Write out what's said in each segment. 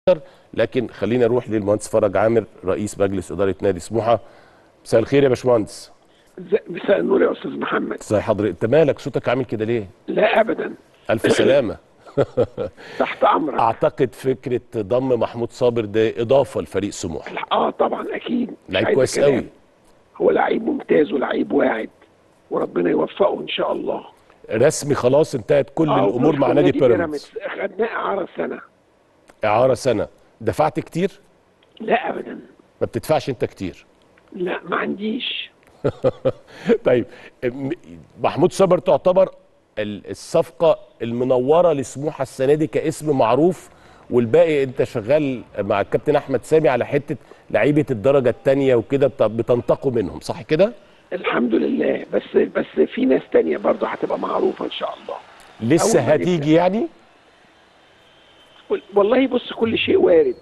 لكن خلينا نروح للمهندس فرج عامر رئيس مجلس اداره نادي سموحه مساء الخير يا باشمهندس ازاي- مساء النور يا استاذ محمد ازي حضرتك انت مالك صوتك عامل كده ليه لا ابدا الف سلامه تحت امرك اعتقد فكره ضم محمود صابر ده اضافه لفريق سموحه اه طبعا اكيد مش لعيب عايز كويس كلام. قوي هو لعيب ممتاز ولعيب واعد وربنا يوفقه ان شاء الله رسمي خلاص انتهت كل آه، الامور مع وفق نادي بيراميدز خدناه اعاره سنه اعاره سنه دفعت كتير لا ابدا ما بتدفعش انت كتير لا ما عنديش طيب م- محمود صابر تعتبر ال- الصفقه المنوره لسموحه السنه دي كاسم معروف والباقي انت شغال مع الكابتن احمد سامي على حته لعيبه الدرجه الثانيه وكده بت- بتنتقوا منهم صح كده الحمد لله بس بس في ناس تانية برضه هتبقى معروفه ان شاء الله لسه أول ما هتيجي يعني وال- والله بص كل شيء وارد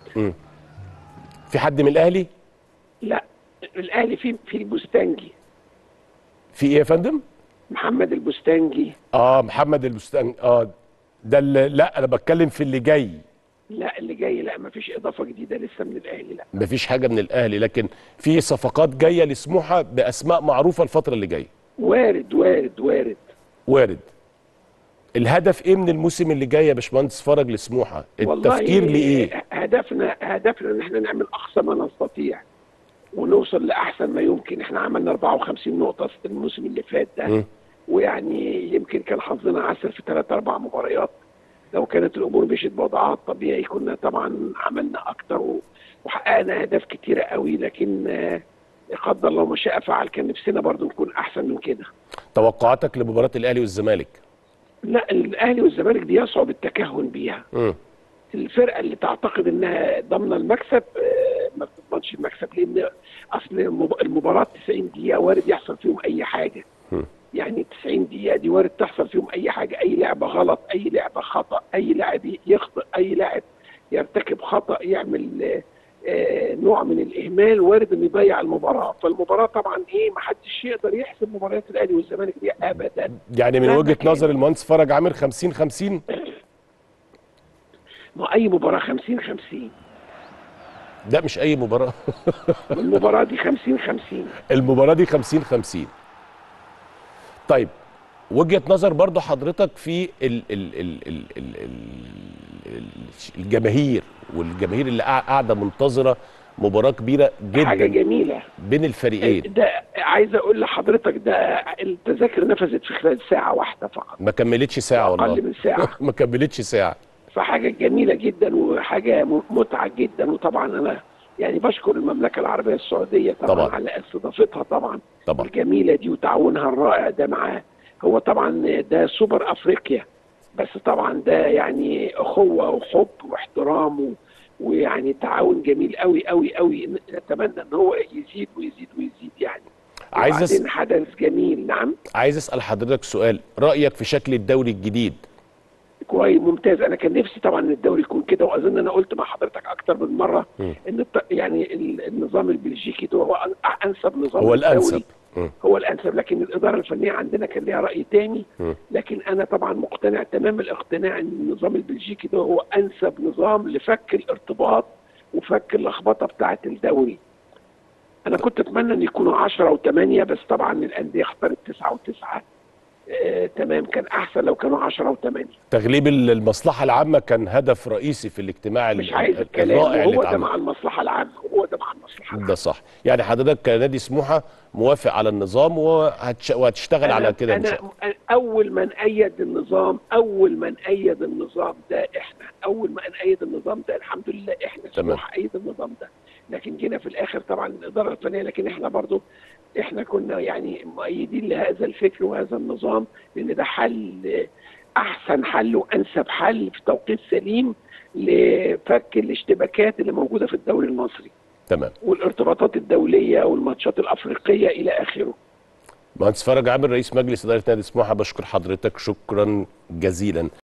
في حد من الاهلي لا الاهلي في في البستانجي في ايه يا فندم محمد البستانجي اه محمد البستان اه ده اللي لا انا بتكلم في اللي جاي لا اللي جاي لا ما فيش اضافه جديده لسه من الاهلي لا مفيش حاجه من الاهلي لكن في صفقات جايه لسموحه باسماء معروفه الفتره اللي جايه وارد وارد وارد وارد الهدف ايه من الموسم اللي جاي يا باشمهندس فرج لسموحه التفكير لايه هدفنا هدفنا ان احنا نعمل اقصى ما نستطيع ونوصل لاحسن ما يمكن احنا عملنا 54 نقطه الموسم اللي فات ده مم. ويعني يمكن كان حظنا عسل في ثلاث اربع مباريات لو كانت الامور مشيت بوضعها الطبيعي كنا طبعا عملنا اكتر و- وحققنا اهداف كتيره قوي لكن آه، قدر الله ما شاء فعل كان نفسنا برضو نكون احسن من كده توقعاتك لمباراه الاهلي والزمالك لا الاهلي والزمالك دي يصعب التكهن بيها مم. الفرقه اللي تعتقد انها ضامنه المكسب آه، ما بتضمنش المكسب لان اصل المب- المباراه 90 دقيقه وارد يحصل فيهم اي حاجه مم. يعني 90 دقيقه دي وارد تحصل فيهم اي حاجه اي لعبه غلط اي لعبه خطا اي لاعب يخطئ اي لاعب يرتكب خطا يعمل آه، آه، نوع من الاهمال وارد انه يضيع المباراه فالمباراه طبعا ايه ما حدش يقدر يحسب مباريات الاهلي والزمالك دي ابدا يعني من مهما وجهه كان. نظر المهندس فرج عامر 50 50 ما اي مباراه 50 50 ده مش اي مباراه المباراه دي 50 50 المباراه دي 50 50 طيب وجهه نظر برضو حضرتك في ال ال ال ال ال ال ال الجماهير والجماهير اللي قاع- قاعده منتظره مباراه كبيره حاجه جدا جميله بين الفريقين ده عايز اقول لحضرتك ده التذاكر نفذت في خلال ساعه واحده فقط ما كملتش ساعه اقل والله من ساعه ما كملتش ساعه فحاجه جميله جدا وحاجه م- متعه جدا وطبعا انا يعني بشكر المملكه العربيه السعوديه طبعا, طبعاً. طبعا. على استضافتها طبعا طبعا الجميله دي وتعاونها الرائع ده معاه هو طبعا ده سوبر افريقيا بس طبعا ده يعني اخوه وحب واحترام و- ويعني تعاون جميل قوي قوي قوي نتمنى ان هو يزيد ويزيد ويزيد يعني عايز أس... وبعدين حدث جميل نعم عايز اسال حضرتك سؤال رايك في شكل الدوري الجديد كويس ممتاز انا كان نفسي طبعا ان الدوري يكون كده واظن انا قلت مع حضرتك اكتر من مره م. ان الت- يعني ال- النظام البلجيكي ده هو أن- انسب نظام هو للدوري. الانسب مم. هو الانسب لكن الاداره الفنيه عندنا كان ليها راي تاني م. لكن انا طبعا مقتنع تمام الاقتناع ان النظام البلجيكي ده هو انسب نظام لفك الارتباط وفك اللخبطه بتاعه الدوري انا كنت اتمنى ان يكونوا 10 و8 بس طبعا الانديه اختارت 9 و9 آه تمام كان احسن لو كانوا 10 و8 تغليب ال- المصلحه العامه كان هدف رئيسي في الاجتماع ال- مش عايز ال- الكلام الرائع اللي وهو ده اتعمل مع المصلحه العامه هو ده مع المصلحه العامه ده صح يعني حضرتك كنادي سموحه موافق على النظام وهتش... وهتشتغل على كده ان شاء الله أنا اول من ايد النظام اول من ايد النظام ده احنا اول من ايد النظام ده الحمد لله احنا تمام. سموحه ايد النظام ده لكن جينا في الاخر طبعا الاداره الفنيه لكن احنا برضو احنا كنا يعني مؤيدين لهذا الفكر وهذا النظام لان ده حل احسن حل وانسب حل في توقيت سليم لفك الاشتباكات اللي موجوده في الدوري المصري تمام والارتباطات الدوليه والماتشات الافريقيه الى اخره مهندس فرج عامر رئيس مجلس اداره نادي سموحه بشكر حضرتك شكرا جزيلا